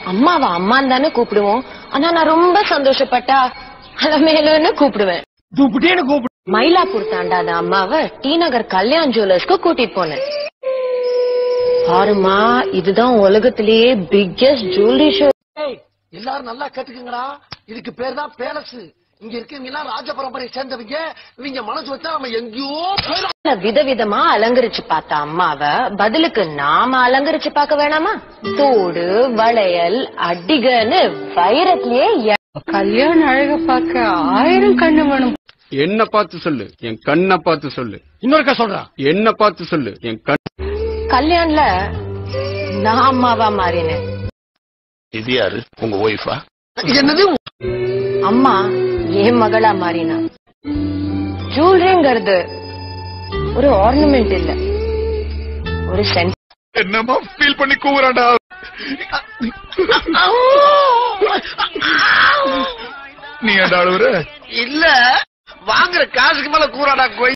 அம்மாவா அம்மான்னு தானே கூப்பிடுவோம் ஆனா நான் ரொம்ப சந்தோஷப்பட்டா அலமேலுன்னு கூப்பிடுவேன் துப்பிட்டேன்னு கூப்பிடு மயிலாப்பூர் தாண்டாத அம்மாவை டி நகர் கல்யாண் ஜுவல்லர்ஸ்க்கு கூட்டிட்டு போனேன் பாருமா இதுதான் உலகத்திலேயே பிக்கெஸ்ட் ஜுவல்லரி ஷோ ஏய், எல்லாரும் நல்லா கேட்டுக்குங்கடா இதுக்கு பேர் தான் பேலஸ் இங்க இருக்கவங்க எல்லாம் ராஜ பரம்பரை சேர்ந்தவங்க இவங்க மனசு வச்சா நம்ம எங்கேயோ போயிடும் விதவிதமா அலங்கரிச்சு பார்த்த அம்மாவ பதிலுக்கு நாம அலங்கரிச்சு பார்க்க வேணாமா தோடு வளையல் அடிகன்னு வைரத்திலேயே எ- கல்யாண அழக பார்க்க ஆயிரம் கண்ணு வேணும் என்ன பார்த்து சொல்லு என் கண்ணை பார்த்து சொல்லு இன்னொருக்கா சொல்றான் என்ன பார்த்து சொல்லு என் கண் கல்யாண்ல நான் அம்மாவா மாறினேன் இது யாரு உங்க ஒய்ஃபா என்னது அம்மா என் மகளா மாறினா ஜுவல்லரிங்கிறது ஒரு ஆர்னமெண்ட் இல்ல ஒரு சென்ஸ் என்னமா ஃபீல் பண்ணி கூவுறாடா நீ ஏன்டா அழுவுற இல்ல வாங்குற காசுக்கு மேல கூறாடா கொய்